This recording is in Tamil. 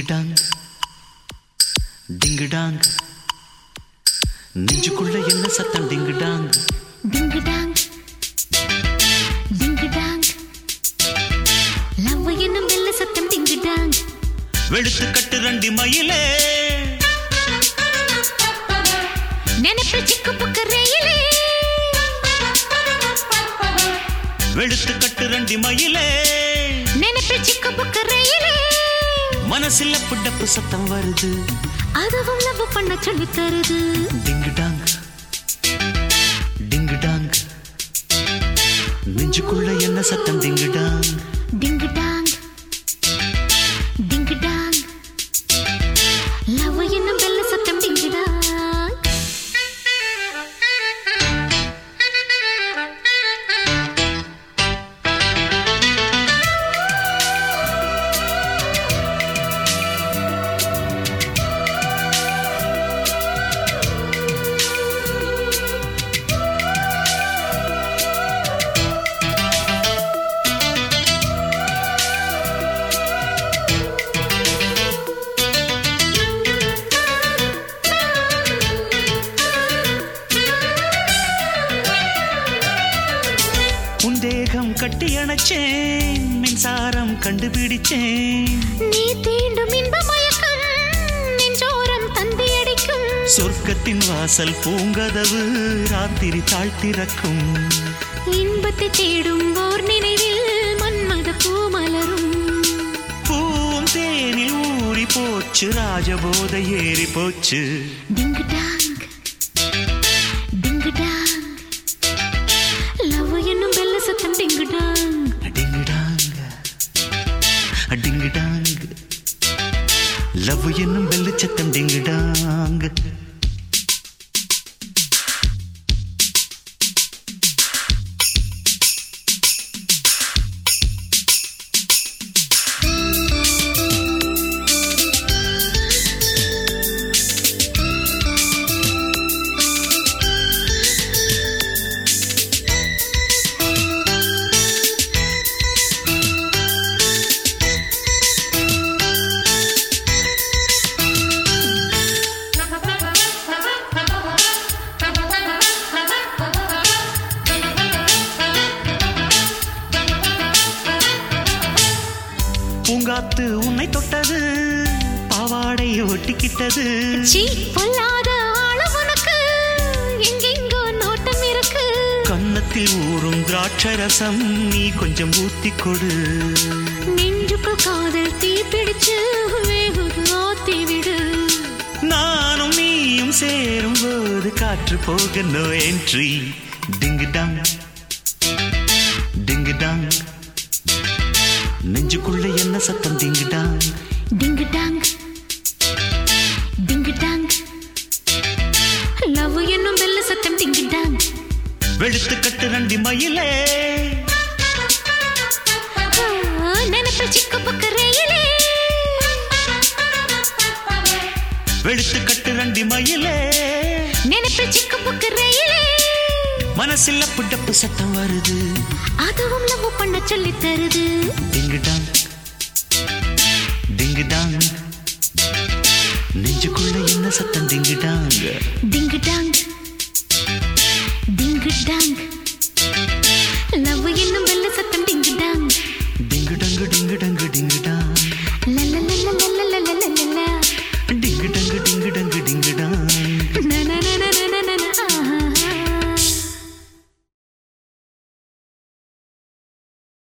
டிங்குடாங் டிங்குடாங் நெஞ்சுக்குள்ள என்ன சத்தம் டிங்குடாங் டிங்கு டாங் டிங்கு டாங் லவ் என்னும் வெள்ள சத்தம் டிங்கு டாங் வெளுத்து கட்டு ரண்டி மயிலே நினைப்பு சிக்கு புக்கு ரயிலே வெளுத்து கட்டு ரண்டி மயிலே நினைப்பு சிக்கு புக்கு ரயிலே மனசில் புட்டப்பு சத்தம் வருது அதுவும் லவ் பண்ண சொல்லி தருது டிங்குடாங் டிங்குடாங் நெஞ்சுக்குள்ள என்ன சத்தம் டிங்குடாங் டிங்கு டாங் டிங்கு டாங் லவ் என்னும் வெள்ள சத்தம் டிங்கு டாங் உன் தேகம் கட்டி அணைச்சேன் மின்சாரம் கண்டுபிடிச்சேன் நீ தீண்டும் இன்ப மயக்கம் நெஞ்சோரம் தந்தி அடிக்கும் சொர்க்கத்தின் வாசல் பூங்கதவு ராத்திரி தாழ்த்திறக்கும் இன்பத்தை தேடும் ஓர் நினைவில் மன்மத பூ மலரும் பூவும் தேனில் ஊறி போச்சு ராஜபோதை ஏறி போச்சு டிங்கு டாங் டிங்கு டாங் லவ் என்னும் வெள்ள சத்தம் டிங்கு டாங் டிங்குடாங்க டிங்குடாங்க லவ் என்னும் வெள்ளிச்சத்தம் டிங்குடாங்க பூங்காத்து உன்னை தொட்டது பாவாடை ஒட்டிக்கிட்டது சீ பொல்லாத ஆள உனக்கு எங்கெங்கோ நோட்டம் இருக்கு கன்னத்தில் ஊறும் திராட்சரசம் நீ கொஞ்சம் ஊத்திக் கொடு நெஞ்சுக்குள் காதல் தீ பிடிச்சு வேகுது ஆத்தி விடு நானும் நீயும் சேரும் போது காற்று போக நோ என்ட்ரி டிங்குடாங் டிங்குடாங் நெஞ்சுக்குள்ள என்ன சத்தம் டிங்குடாங் டிங்கு டாங் டிங்கு டாங் லவ் என்னும் வெள்ள சத்தம் டிங்கு டாங் வெளுத்து கட்டு ரண்டி மயிலே நினைப்பு சிக்கு புக்கு ரயிலே வெளுத்து கட்டு ரண்டி மயிலே நினைப்பு சிக்கு புக்கு ரயிலே மனசில் புட்டப்பு சத்தம் வருது அதுவும் லவ் பண்ண சொல்லி தருது டிங்குடாங் டிங்குடாங் நெஞ்சுக்குள்ள என்ன சத்தம் டிங்குடாங் டிங்கு டாங் டிங்கு டாங் லவ் என்னும் வெள்ள சத்தம் டிங்கு டாங் டிங்கு டங்கு டிங்கு டங்கு டிங்கு